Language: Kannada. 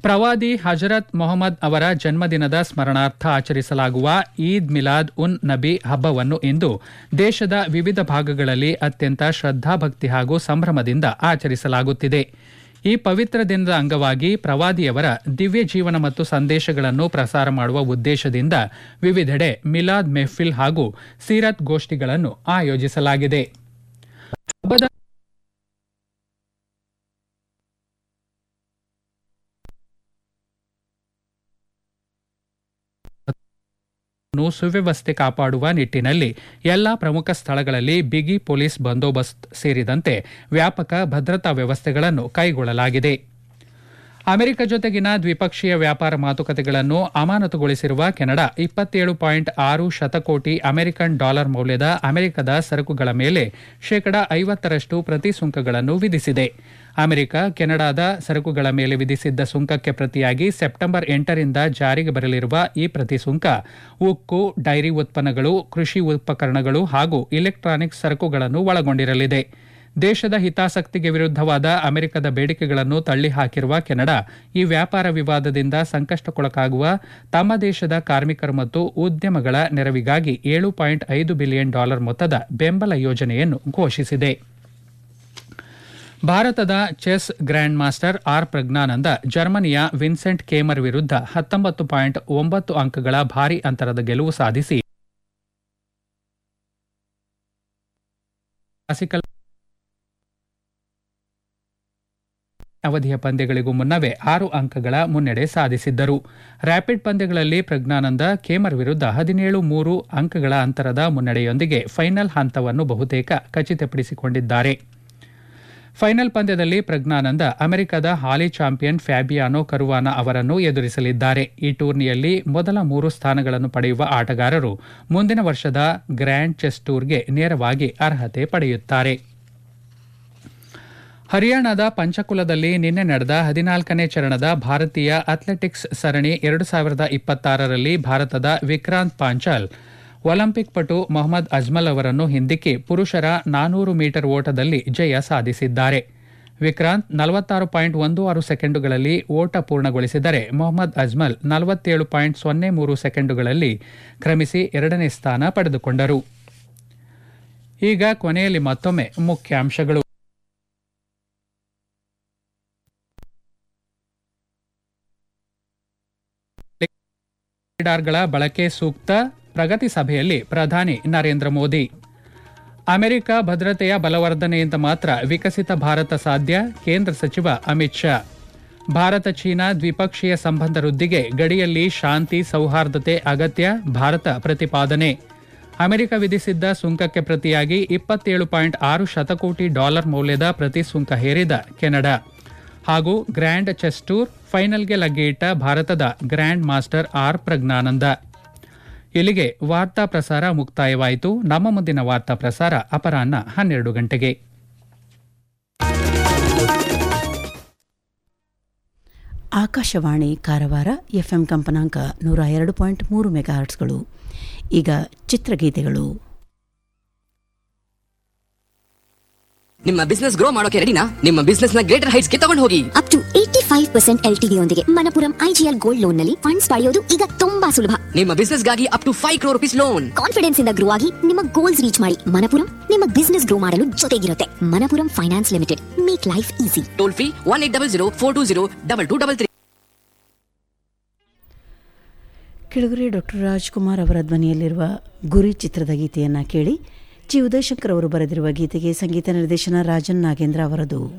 ಪ್ರವಾದಿ ಹಜರತ್ ಮೊಹಮ್ಮದ್ ಅವರ ಜನ್ಮದಿನದ ಸ್ಮರಣಾರ್ಥ ಆಚರಿಸಲಾಗುವ ಈದ್ ಮಿಲಾದ್ ಉನ್ ನಬಿ ಹಬ್ಬವನ್ನು ಇಂದು ದೇಶದ ವಿವಿಧ ಭಾಗಗಳಲ್ಲಿ ಅತ್ಯಂತ ಶ್ರದ್ಧಾಭಕ್ತಿ ಹಾಗೂ ಸಂಭ್ರಮದಿಂದ ಆಚರಿಸಲಾಗುತ್ತಿದೆ ಈ ಪವಿತ್ರ ದಿನದ ಅಂಗವಾಗಿ ಪ್ರವಾದಿಯವರ ದಿವ್ಯ ಜೀವನ ಮತ್ತು ಸಂದೇಶಗಳನ್ನು ಪ್ರಸಾರ ಮಾಡುವ ಉದ್ದೇಶದಿಂದ ವಿವಿಧೆಡೆ ಮಿಲಾದ್ ಮೆಹ್ಫಿಲ್ ಹಾಗೂ ಸೀರತ್ ಗೋಷ್ಠಿಗಳನ್ನು ಆಯೋಜಿಸಲಾಗಿದೆ ಹಬ್ಬದ ನ್ನು ಸುವ್ಯವಸ್ಥೆ ಕಾಪಾಡುವ ನಿಟ್ಟಿನಲ್ಲಿ ಎಲ್ಲಾ ಪ್ರಮುಖ ಸ್ಥಳಗಳಲ್ಲಿ ಬಿಗಿ ಪೊಲೀಸ್ ಬಂದೋಬಸ್ತ್ ಸೇರಿದಂತೆ ವ್ಯಾಪಕ ಭದ್ರತಾ ವ್ಯವಸ್ಥೆಗಳನ್ನು ಕೈಗೊಳ್ಳಲಾಗಿದೆ ಅಮೆರಿಕ ಜೊತೆಗಿನ ದ್ವಿಪಕ್ಷೀಯ ವ್ಯಾಪಾರ ಮಾತುಕತೆಗಳನ್ನು ಅಮಾನತುಗೊಳಿಸಿರುವ ಕೆನಡಾ ಇಪ್ಪತ್ತೇಳು ಪಾಯಿಂಟ್ ಆರು ಶತಕೋಟಿ ಅಮೆರಿಕನ್ ಡಾಲರ್ ಮೌಲ್ಯದ ಅಮೆರಿಕದ ಸರಕುಗಳ ಮೇಲೆ ಶೇಕಡಾ ಐವತ್ತರಷ್ಟು ಪ್ರತಿ ಸುಂಕಗಳನ್ನು ವಿಧಿಸಿದೆ ಅಮೆರಿಕ ಕೆನಡಾದ ಸರಕುಗಳ ಮೇಲೆ ವಿಧಿಸಿದ್ದ ಸುಂಕಕ್ಕೆ ಪ್ರತಿಯಾಗಿ ಸೆಪ್ಟೆಂಬರ್ ಎಂಟರಿಂದ ಜಾರಿಗೆ ಬರಲಿರುವ ಈ ಪ್ರತಿ ಸುಂಕ ಉಕ್ಕು ಡೈರಿ ಉತ್ಪನ್ನಗಳು ಕೃಷಿ ಉಪಕರಣಗಳು ಹಾಗೂ ಇಲೆಕ್ಟ್ರಾನಿಕ್ ಸರಕುಗಳನ್ನು ಒಳಗೊಂಡಿರಲಿದೆ ದೇಶದ ಹಿತಾಸಕ್ತಿಗೆ ವಿರುದ್ಧವಾದ ಅಮೆರಿಕದ ಬೇಡಿಕೆಗಳನ್ನು ತಳ್ಳಿಹಾಕಿರುವ ಕೆನಡಾ ಈ ವ್ಯಾಪಾರ ವಿವಾದದಿಂದ ಸಂಕಷ್ಟಕ್ಕೊಳಗಾಗುವ ತಮ್ಮ ದೇಶದ ಕಾರ್ಮಿಕರು ಮತ್ತು ಉದ್ಯಮಗಳ ನೆರವಿಗಾಗಿ ಏಳು ಪಾಯಿಂಟ್ ಐದು ಬಿಲಿಯನ್ ಡಾಲರ್ ಮೊತ್ತದ ಬೆಂಬಲ ಯೋಜನೆಯನ್ನು ಘೋಷಿಸಿದೆ ಭಾರತದ chess grand master R Praggnanandhaa ಜರ್ಮನಿಯ ವಿನ್ಸೆಂಟ್ ಕೇಮರ್ ವಿರುದ್ಧ ಹತ್ತೊಂಬತ್ತು ಪಾಯಿಂಟ್ ಒಂಬತ್ತು ಅಂಕಗಳ ಭಾರಿ ಅಂತರದ ಗೆಲುವು ಸಾಧಿಸಿ ಕ್ಲಾಸಿಕಲ್ ಅವಧಿಯ ಪಂದ್ಯಗಳಿಗೂ ಮುನ್ನವೇ ಆರು ಅಂಕಗಳ ಮುನ್ನಡೆ ಸಾಧಿಸಿದ್ದರು ರ್ಯಾಪಿಡ್ ಪಂದ್ಯಗಳಲ್ಲಿ ಪ್ರಜ್ಞಾನಂದ ಕೇಮರ್ ವಿರುದ್ಧ ಹದಿನೇಳು ಮೂರು ಅಂಕಗಳ ಅಂತರದ ಮುನ್ನಡೆಯೊಂದಿಗೆ ಫೈನಲ್ ಹಂತವನ್ನು ಬಹುತೇಕ ಖಚಿತಪಡಿಸಿಕೊಂಡಿದ್ದಾರೆ ಫೈನಲ್ ಪಂದ್ಯದಲ್ಲಿ ಪ್ರಜ್ಞಾನಂದ ಅಮೆರಿಕದ ಹಾಲಿ ಚಾಂಪಿಯನ್ ಫ್ಯಾಬಿಯಾನೋ ಕರುವಾನ ಅವರನ್ನು ಎದುರಿಸಲಿದ್ದಾರೆ ಈ ಟೂರ್ನಿಯಲ್ಲಿ ಮೊದಲ ಮೂರು ಸ್ಥಾನಗಳನ್ನು ಪಡೆಯುವ ಆಟಗಾರರು ಮುಂದಿನ ವರ್ಷದ ಗ್ರ್ಯಾಂಡ್ ಚೆಸ್ ಟೂರ್ಗೆ ನೇರವಾಗಿ ಅರ್ಹತೆ ಪಡೆಯುತ್ತಾರೆ ಹರಿಯಾಣದ ಪಂಚಕುಲದಲ್ಲಿ ನಿನ್ನೆ ನಡೆದ ಹದಿನಾಲ್ಕನೇ ಚರಣದ ಭಾರತೀಯ ಅಥ್ಲೆಟಿಕ್ಸ್ ಸರಣಿ ಎರಡು ಸಾವಿರದ ಇಪ್ಪತ್ತಾರರಲ್ಲಿ ಭಾರತದ ವಿಕ್ರಾಂತ್ ಪಾಂಚಾಲ್ ಒಲಿಂಪಿಕ್ ಪಟು ಮೊಹಮ್ಮದ್ ಅಜ್ಮಲ್ ಅವರನ್ನು ಹಿಂದಿಕ್ಕಿ ಪುರುಷರ ನಾನೂರು ಮೀಟರ್ ಓಟದಲ್ಲಿ ಜಯ ಸಾಧಿಸಿದ್ದಾರೆ ವಿಕ್ರಾಂತ್ ನಲವತ್ತಾರು ಪಾಯಿಂಟ್ ಒಂದು ಆರು ಸೆಕೆಂಡುಗಳಲ್ಲಿ ಓಟ ಪೂರ್ಣಗೊಳಿಸಿದರೆ ಮೊಹಮ್ಮದ್ ಅಜ್ಮಲ್ ನಲವತ್ತೇಳು ಪಾಯಿಂಟ್ ಸೊನ್ನೆ ಮೂರು ಸೆಕೆಂಡುಗಳಲ್ಲಿ ಕ್ರಮಿಸಿ ಎರಡನೇ ಸ್ಥಾನ ಪಡೆದುಕೊಂಡರು ಈಗ ಕೊನೆಯಲ್ಲಿ ಮತ್ತೊಮ್ಮೆ ಮುಖ್ಯಾಂಶಗಳು ಗಳ ಬಳಕೆ ಸೂಕ್ತ ಪ್ರಗತಿ ಸಭೆಯಲ್ಲಿ ಪ್ರಧಾನಿ ನರೇಂದ್ರ ಮೋದಿ ಅಮೆರಿಕ ಭದ್ರತೆಯ ಬಲವರ್ಧನೆಯಿಂದ ಮಾತ್ರ ವಿಕಸಿತ ಭಾರತ ಸಾಧ್ಯ ಕೇಂದ್ರ ಸಚಿವ ಅಮಿತ್ ಶಾ ಭಾರತ ಚೀನಾ ದ್ವಿಪಕ್ಷೀಯ ಸಂಬಂಧ ವೃದ್ಧಿಗೆ ಗಡಿಯಲ್ಲಿ ಶಾಂತಿ ಸೌಹಾರ್ದತೆ ಅಗತ್ಯ ಭಾರತ ಪ್ರತಿಪಾದನೆ ಅಮೆರಿಕ ವಿಧಿಸಿದ್ದ ಸುಂಕಕ್ಕೆ ಪ್ರತಿಯಾಗಿ ಇಪ್ಪತ್ತೇಳು ಪಾಯಿಂಟ್ ಆರು ಶತಕೋಟಿ ಡಾಲರ್ ಮೌಲ್ಯದ ಪ್ರತಿ ಸುಂಕ ಹೇರಿದ ಕೆನಡಾ ಹಾಗೂ ಗ್ರ್ಯಾಂಡ್ ಚೆಸ್ ಟೂರ್ ಫೈನಲ್ಗೆ ಲಗ್ಗೆಯಿಟ್ಟ ಭಾರತದ ಗ್ರ್ಯಾಂಡ್ ಮಾಸ್ಟರ್ ಆರ್ ಪ್ರಜ್ಞಾನಂದ ಇಲ್ಲಿಗೆ ವಾರ್ತಾ ಪ್ರಸಾರ ಮುಕ್ತಾಯವಾಯಿತು ನಮ್ಮ ಮುಂದಿನ ವಾರ್ತಾ ಪ್ರಸಾರ ಅಪರಾಹ್ನ ಹನ್ನೆರಡು ಗಂಟೆಗೆ ಆಕಾಶವಾಣಿ ಕಾರವಾರ ಎಫ್ಎಂ ಕಂಪನಾಂಕ ನೂರ ಎರಡು ಪಾಯಿಂಟ್ ಮೂರು ಮೆಗಾಹರ್ಟ್ಸ್ಗಳು ಈಗ ಚಿತ್ರಗೀತೆಗಳು ನಿಮ್ಮ ಬಿಸ್ನೆಸ್ ಗ್ರೋ ಮಾಡೋಕೆ ರೆಡಿನಾ ನಿಮ್ಮ ಬಿಸ್ನೆಸ್ ನ ಗ್ರೇಟರ್ ಹೈಟ್ಸ್ ಗೆ ತಗೊಂಡು ಹೋಗಿ up to eighty five percent L ಯೊಂದಿಗೆ ಮನಪುರಂ ಐಜಿಎಲ್ ಗೋಲ್ಡ್ ಲೋನ್ ನಲ್ಲಿ ಫಂಡ್ಸ್ ಪಡೆಯೋದು ಈಗ ತುಂಬಾ ಸುಲಭ ನಿಮ್ಮ ಬಿಸ್ನೆಸ್ ಗಾಗಿ up to five crore rupees loan confidence ಇಂದ ಗ್ರೋ ಆಗಿ ನಿಮ್ಮ ಗೋಲ್ಸ್ ರೀಚ್ ಮಾಡಿ ಮನಪುರಂ ನಿಮ್ಮ ಬಿಸ್ನೆಸ್ ಗ್ರೋ ಮಾಡಲು ಜೊತೆಗಿರುತ್ತೆ Manappuram finance limited make life easy toll free one eight double zero four two zero double two double three ಕೆಳಗರೆ ಡಾಕ್ಟರ್ ರಾಜ್ಕುಮಾರ್ ಅವರ ಧ್ವನಿಯಲ್ಲಿರುವ ಗುರಿ ಚಿತ್ರದ ಗೀತೆಯನ್ನು ಕೇಳಿ ಜಿ ಉದಯಶಂಕರ್ ಅವರು ಬರೆದಿರುವ ಗೀತೆಗೆ ಸಂಗೀತ ನಿರ್ದೇಶನ ರಾಜನ್ ನಾಗೇಂದ್ರ ಅವರದು